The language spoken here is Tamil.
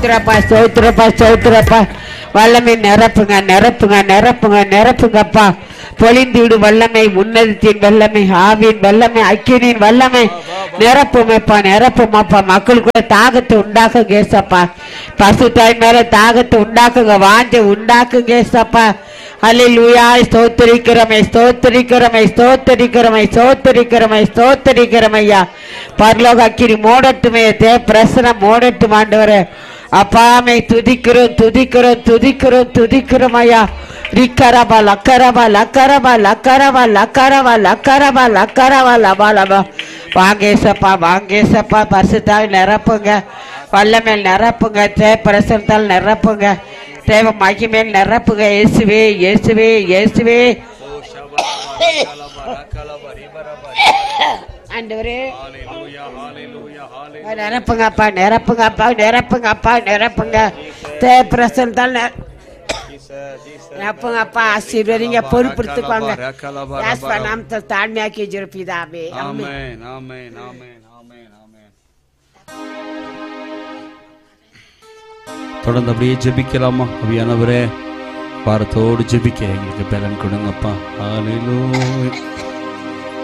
ஸ்தோத்திரப்பா ஸ்தோத்திரப்பா ஸ்தோத்திரப்பா வல்லமை நிரப்புங்க நிரப்புங்க நிரப்புங்க நிரப்புங்கப்பா பொழிந்தீடு வல்லமை உன்னதத்தின் வல்லமை ஆவியின் வல்லமை அக்கினியின் வல்லமை நிரப்புமப்பா நிரப்புமாப்பா மக்களுக்குள்ள தாகத்தை உண்டாக்குங்க ஏசப்பா பசு தாய் மேல தாகத்தை உண்டாக்குங்க வாஞ்ச உண்டாக்குங்க ஏசப்பா அல்லேலூயா ஸ்தோத்திரிக்கிறமை ஸ்தோத்திரிக்கிறமை ஸ்தோத்திரிக்கிறமை ஸ்தோத்திரிக்கிறமை ஸ்தோத்திரிக்கிறமையா பரலோக அக்கினி மூடட்டுமே தே பிரசனம் மூடட்டும் ஆண்டவரே அப்பாமை துதிக்கிறோம் துதிக்கிறோம் துதிக்கிறோம் துதிக்கிறோம் ஐயா ரிக்கரபா லக்கரபா லக்கரபா லக்கரபா லக்கரபா லக்கரபா லக்கரபா லபா லபா வாங்கேசப்பா வாங்கேசப்பா பரிசுத்தால் நிரப்புங்க வல்லமேல் நிரப்புங்க தே பிரசனத்தால் நிரப்புங்க தேவ மகிமேல் நிரப்புங்க இயேசுவே இயேசுவே இயேசுவே ஆண்டவரே நிரப்புங்கப்பா நிரப்புங்கப்பா நிரப்புங்கப்பா நிரப்புங்க தே பிரசனத்தால் நிர- நிரப்புங்கப்பா ஆசீர்வதிங்க பொறுப்படுத்துக்குவாங்க யாஸ்பா நாமத்தை தாழ்மையாக்கி ஜிருப்பிதாவே ஆமென் ஆமென் ஆமென் ஆமென் ஆமென் தொடர்ந்து அப்படியே ஜெபிக்கலாமா அவியானவரே வாரத்தோடு ஜெபிக்க எங்களுக்கு பலன் கொடுங்கப்பா ஹalleluya